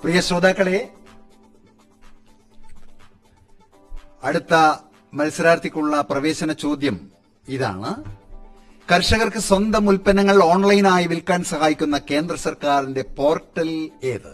പ്രിയ ശ്രോതാക്കളെ അടുത്ത മത്സരാർത്ഥിക്കുള്ള പ്രവേശന ചോദ്യം ഇതാണ് കർഷകർക്ക് സ്വന്തം ഉൽപ്പന്നങ്ങൾ ഓൺലൈനായി വിൽക്കാൻ സഹായിക്കുന്ന കേന്ദ്ര സർക്കാരിന്റെ പോർട്ടൽ ഏത്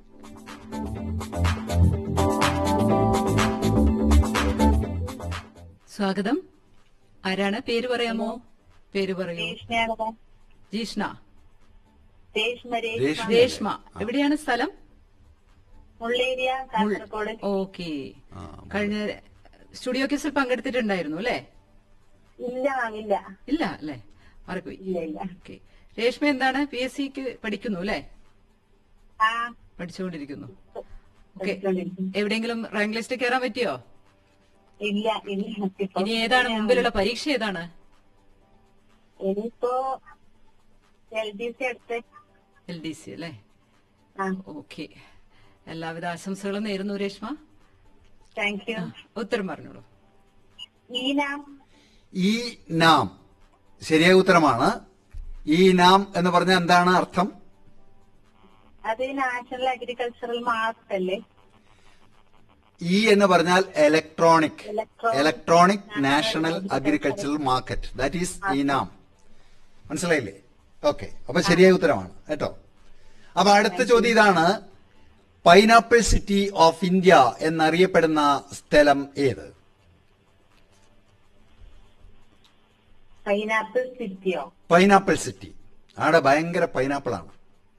സ്വാഗതം ആരാണ് പേര് പറയാമോ പേര് പറയൂ രേഷ്മയാണ് ജീഷ്ണ രേഷ്മ രേഷ്മ രേഷ്മ. രേഷ്മ എവിടെയാണ് സ്ഥലം മുള്ളേരിയ കാസർഗോഡ് ഓക്കെ കഴിഞ്ഞ സ്റ്റുഡിയോ കേസിൽ പങ്കെടുത്തിട്ടുണ്ടായിരുന്നു അല്ലേ ഇല്ല മാം ഇല്ല ഇല്ല അല്ലേ മാറിപ്പോയി ഇല്ല ഇല്ല ഓക്കെ രേഷ്മ എന്താണ് പി എസ് സിക്ക് പഠിക്കുന്നു അല്ലേ ആ പഠിച്ചുകൊണ്ടിരിക്കുന്നു ഓക്കെ പഠിച്ചോണ്ടിരിക്കുന്നു. എവിടെയെങ്കിലും റാങ്ക് ലിസ്റ്റ് കയറാൻ പറ്റിയോ ഇല്ല ഇല്ല ഇപ്പൊ ഇനി ഏതാണ് മുമ്പിലുള്ള പരീക്ഷ ഏതാണ് ഇനിയിപ്പോ എൽ ഡി സി എടുത്ത് എൽ ഡി സി അല്ലേ ആ ഓക്കെ എല്ലാവിധ ആശംസകളും നേരുന്നു രേഷ്മ താങ്ക് യു ഉത്തരം പറഞ്ഞോളൂ ഈന ഈ നാം ശരിയായ ഉത്തരമാണ് ഈ നാം എന്ന് പറഞ്ഞാൽ എന്താണ് അർത്ഥം അത് നാഷണൽ അഗ്രികൾച്ചറൽ മാർക്ക് അല്ലേ ഇ എന്ന് പറഞ്ഞാൽ electronic Electronic electronic national agricultural market that is eNAM മനസ്സിലായില്ലേ ഓക്കെ അപ്പൊ ശരിയായ ഉത്തരമാണ് കേട്ടോ അപ്പൊ അടുത്ത ചോദ്യം ഇതാണ് പൈനാപ്പിൾ സിറ്റി ഓഫ് ഇന്ത്യ എന്നറിയപ്പെടുന്ന സ്ഥലം ഏത് പൈനാപ്പിൾ സിറ്റിയോ പൈനാപ്പിൾ സിറ്റി അവിടെ ഭയങ്കര പൈനാപ്പിൾ ആണ്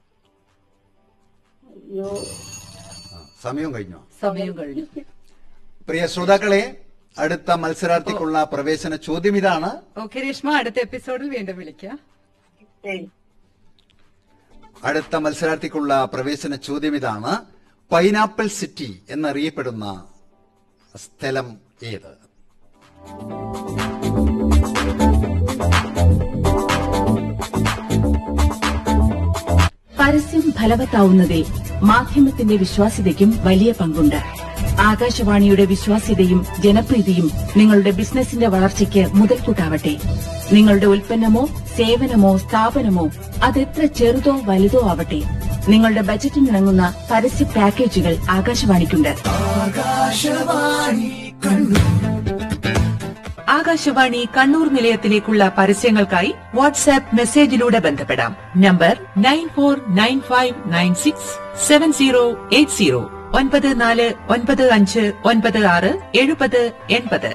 അയ്യോ ആ, സമയം കഴിഞ്ഞോ സമയം കഴിഞ്ഞു പ്രിയ ശ്രോതാക്കളെ അടുത്ത മത്സരാർത്ഥിക്കുള്ള പ്രവേശന ചോദ്യം ഇതാണ് ഓക്കെ രേഷ്മ അടുത്ത എപ്പിസോഡിൽ വീണ്ടും വിളിക്കാം ശരി അടുത്ത മത്സരാർത്ഥിക്കുള്ള പ്രവേശന ചോദ്യം ഇതാണ് പൈനാപ്പിൾ സിറ്റി എന്നറിയപ്പെടുന്ന സ്ഥലം ഏത് പരസ്യം ഫലവത്താവുന്നതിൽ മാധ്യമത്തിന്റെ വിശ്വാസ്യതയ്ക്കും വലിയ പങ്കുണ്ട് ആകാശവാണിയുടെ വിശ്വാസ്യതയും ജനപ്രീതിയും നിങ്ങളുടെ ബിസിനസിന്റെ വളർച്ചയ്ക്ക് മുതൽക്കൂട്ടാവട്ടെ നിങ്ങളുടെ ഉൽപ്പന്നമോ സേവനമോ സ്ഥാപനമോ അതെത്ര ചെറുതോ വലുതോ ആവട്ടെ നിങ്ങളുടെ ബജറ്റിനിണങ്ങുന്ന പരസ്യ പാക്കേജുകൾ ആകാശവാണിക്കുണ്ട് ആകാശവാണി കണ്ണൂർ നിലയത്തിലേക്കുള്ള പരസ്യങ്ങൾക്കായി വാട്സാപ്പ് മെസ്സേജിലൂടെ ബന്ധപ്പെടാം number nine four nine five nine six seven zero eight zero ഒൻപത് നാല് ഒൻപത് അഞ്ച് ഒൻപത് ആറ് എഴുപത് എൺപത്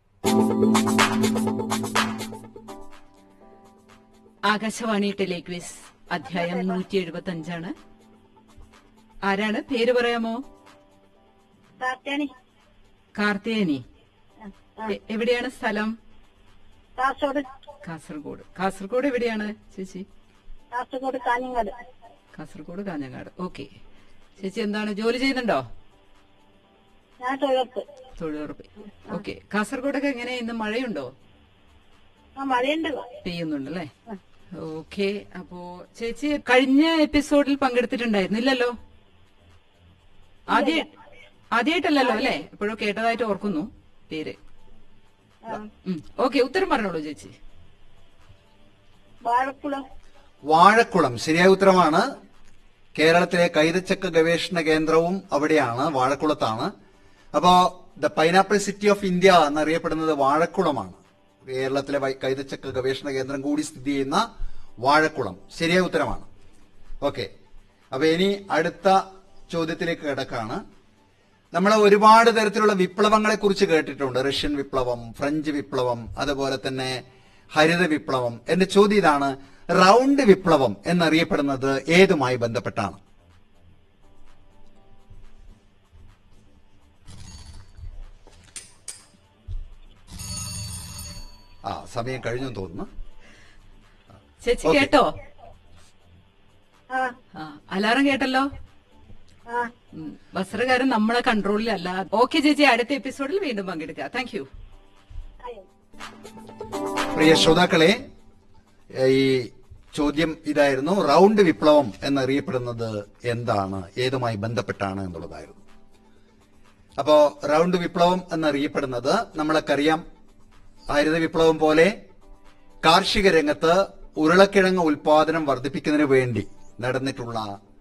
ആകാശവാണി ടെലിക്വിസ് അധ്യായം നൂറ്റി എഴുപത്തി അഞ്ചാണ് ആരാണ് പേര് പറയാമോ കാറ്റാണി കാർത്തികേനി എ- എവിടെയാണ് സ്ഥലം കാസർഗോഡ് കാസർഗോഡ് കാസർഗോഡ് എവിടെയാണ് ചേച്ചി കാസർഗോഡ് കാഞ്ഞങ്ങാട് കാസർഗോഡ് കാഞ്ഞങ്ങാട് ഓക്കെ ചേച്ചി എന്താണ് ജോലി ചെയ്യുന്നുണ്ടോ ഞാൻ തൊഴിലുറപ്പ് തൊഴിലുറപ്പ് ഓക്കെ കാസർഗോഡൊക്കെ എങ്ങനെ ഇന്ന് മഴയുണ്ടോ ആ മഴയുണ്ട് പെയ്യുന്നുണ്ടല്ലേ ഓക്കെ അപ്പോ ചേച്ചി കഴിഞ്ഞ എപ്പിസോഡിൽ പങ്കെടുത്തിട്ടുണ്ടായിരുന്നു ഇല്ലല്ലോ ആദ്യ ആദ്യമായിട്ടല്ലല്ലോ അല്ലേ എപ്പോഴും കേട്ടതായിട്ട് ഓർക്കുന്നു പേര് ഓക്കെ ഉത്തരം പറഞ്ഞോളൂ ചേച്ചി വാഴക്കുളം വാഴക്കുളം ശരിയായ ഉത്തരമാണ് കേരളത്തിലെ കൈതച്ചക്ക ഗവേഷണ കേന്ദ്രവും അവിടെയാണ് വാഴക്കുളത്താണ് അപ്പോ the pineapple city of India എന്നറിയപ്പെടുന്നത് വാഴക്കുളമാണ് കേരളത്തിലെ വൈ- കൈതച്ചക്ക ഗവേഷണ കേന്ദ്രം കൂടി സ്ഥിതി ചെയ്യുന്ന വാഴക്കുളം ശരിയായ ഉത്തരമാണ് ഓക്കെ അപ്പൊ ഇനി അടുത്ത ചോദ്യത്തിലേക്ക് കിടക്കാണ് നമ്മൾ ഒരുപാട് തരത്തിലുള്ള വിപ്ലവങ്ങളെ കുറിച്ച് കേട്ടിട്ടുണ്ട് റഷ്യൻ വിപ്ലവം ഫ്രഞ്ച് വിപ്ലവം അതുപോലെ തന്നെ ഹരിത വിപ്ലവം എന്റെ ചോദ്യം ഇതാണ് റൗണ്ട് വിപ്ലവം എന്നറിയപ്പെടുന്നത് ഏതുമായി ബന്ധപ്പെട്ടാണ് ആ സമയം കഴിഞ്ഞു എന്ന് തോന്നുന്നു ചേച്ചി Okay. കേട്ടോ ആ ആ അലാറം കേട്ടല്ലോ ആ ഉം, വസ്ത്രകാരൻ നമ്മളെ കൺട്രോളിലല്ല ഓക്കെ ചേച്ചി അടുത്ത എപ്പിസോഡിൽ വീണ്ടും പങ്കെടുക്കുക താങ്ക് യു ആയോ പ്രിയ ശ്രോതാക്കളെ ഈ ചോദ്യം ഇതായിരുന്നു റൗണ്ട് വിപ്ലവം എന്നറിയപ്പെടുന്നത് എന്താണ് ഏതുമായി ബന്ധപ്പെട്ടാണ് എന്നുള്ളതായിരുന്നു അപ്പോ റൗണ്ട് വിപ്ലവം എന്നറിയപ്പെടുന്നത് നമ്മളൊക്കറിയാം ഹരിത വിപ്ലവം പോലെ കാർഷിക രംഗത്ത് ഉരുളക്കിഴങ്ങ് ഉൽപാദനം വർദ്ധിപ്പിക്കുന്നതിന് വേണ്ടി നടന്നിട്ടുള്ള